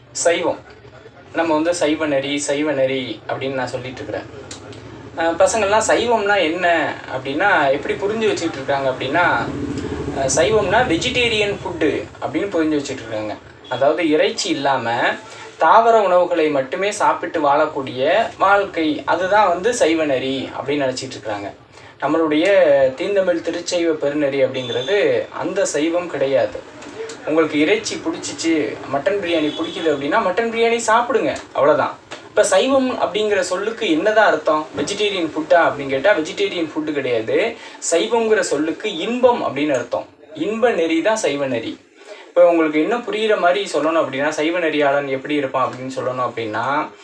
சைவம் நம்ம வந்து சைவ நெறி சைவ நெறி அப்படின்னு நான் சொல்லிட்டு இருக்கிறேன் அஹ் பசங்கள்லாம் சைவம்னா என்ன அப்படின்னா எப்படி புரிஞ்சு வச்சுட்டு இருக்காங்க அப்படின்னா அஹ் சைவம்னா வெஜிடேரியன் ஃபுட்டு அப்படின்னு புரிஞ்சு வச்சுட்டு இருக்காங்க அதாவது இறைச்சி இல்லாமல் தாவர உணவுகளை மட்டுமே சாப்பிட்டு வாழக்கூடிய வாழ்க்கை அதுதான் வந்து சைவ நெறி அப்படின்னு நினச்சிட்டு இருக்கிறாங்க நம்மளுடைய தீந்தமிழ் திருச்சைவ பெருநெறி அப்படிங்கிறது அந்த சைவம் கிடையாது உங்களுக்கு இறைச்சி பிடிச்சிச்சு மட்டன் பிரியாணி பிடிக்குது அப்படின்னா மட்டன் பிரியாணி சாப்பிடுங்க அவ்வளோதான் இப்போ சைவம் அப்படிங்கிற சொல்லுக்கு என்னதான் அர்த்தம் வெஜிடேரியன் ஃபுட்டா அப்படின்னு கேட்டால் வெஜிடேரியன் ஃபுட்டு கிடையாது சைவங்கிற சொல்லுக்கு இன்பம் அப்படின்னு அர்த்தம் இன்ப நெறி தான் சைவ நெறி இப்போ உங்களுக்கு இன்னும் புரிகிற மாதிரி சொல்லணும் அப்படின்னா சைவ நெறியாளன் எப்படி இருப்பான் அப்படின்னு சொல்லணும் அப்படின்னா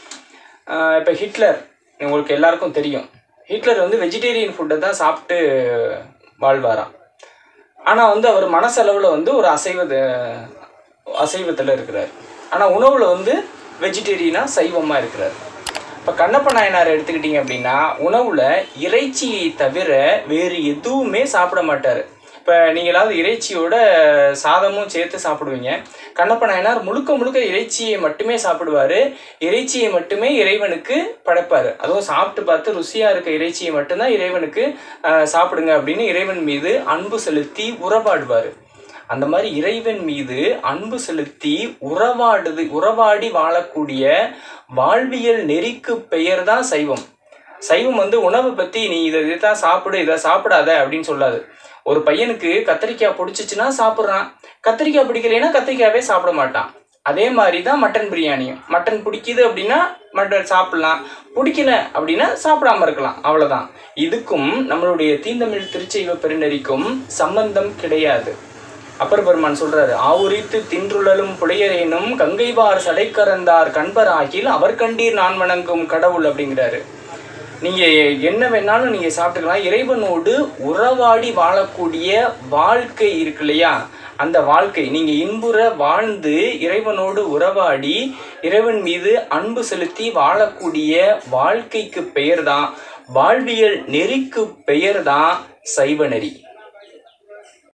இப்போ ஹிட்லர் உங்களுக்கு எல்லாருக்கும் தெரியும் ஹிட்லர் வந்து வெஜிடேரியன் ஃபுட்டை தான் சாப்பிட்டு வாழ்வாராம் ஆனால் வந்து அவர் மனசளவில் வந்து ஒரு அசைவ அசைவத்தில் இருக்கிறார் ஆனால் உணவில் வந்து வெஜிடேரியனாக சைவமாக இருக்கிறார் இப்போ கண்ணப்ப நாயனார் எடுத்துக்கிட்டிங்க அப்படின்னா உணவில் இறைச்சியை தவிர வேறு எதுவுமே சாப்பிட மாட்டார் இப்போ நீங்களாவது இறைச்சியோட சாதமும் சேர்த்து சாப்பிடுவீங்க கண்ணப்ப நாயனார் முழுக்க முழுக்க இறைச்சியை மட்டுமே சாப்பிடுவார் இறைச்சியை மட்டுமே இறைவனுக்கு படைப்பார் அதுவும் சாப்பிட்டு பார்த்து ருசியாக இருக்க இறைச்சியை மட்டும்தான் இறைவனுக்கு ஆஹ், சாப்பிடுங்க அப்படின்னு இறைவன் மீது அன்பு செலுத்தி உறவாடுவார் அந்த மாதிரி இறைவன் மீது அன்பு செலுத்தி உறவாடுது உறவாடி வாழக்கூடிய வாழ்வியல் நெறிக்கு பெயர் தான் சைவம் சைவம் வந்து உணவை பற்றி நீ இதை இதை தான் சாப்பிடு இதை சாப்பிடாத அப்படின்னு சொல்லாது ஒரு பையனுக்கு கத்திரிக்காய் பிடிச்சிச்சுன்னா சாப்பிட்றான் கத்திரிக்காய் பிடிக்கலைன்னா கத்திரிக்காவே சாப்பிட மாட்டான் அதே மாதிரி தான் மட்டன் பிரியாணியும் மட்டன் பிடிக்குது அப்படின்னா மட்டன் சாப்பிடலாம் பிடிக்கல அப்படின்னா சாப்பிடாம இருக்கலாம் அவ்வளவுதான் இதுக்கும் நம்மளுடைய தீந்தமிழ் திருச்செய்வ பெருநெறிக்கும் சம்பந்தம் கிடையாது அப்பர் பெருமான் சொல்றாரு ஆவுரித்து தின்றுழலும் புலையரேனும் கங்கைவார் சடைக்கறந்தார் கண்பராகில் அவர் கண்டீர் நான் வணங்கும் கடவுள் அப்படிங்கிறாரு நீங்க என்ன வேணாலும் நீங்க சாப்பிட்டுக்கலாம் இறைவனோடு உறவாடி வாழக்கூடிய வாழ்க்கை இருக்கு இல்லையா அந்த வாழ்க்கை நீங்க இன்புற வாழ்ந்து இறைவனோடு உறவாடி இறைவன் மீது அன்பு செலுத்தி வாழக்கூடிய வாழ்க்கைக்கு பெயர் தான் வாழ்வியல் நெறிக்கு பெயர் தான் சைவ நெறி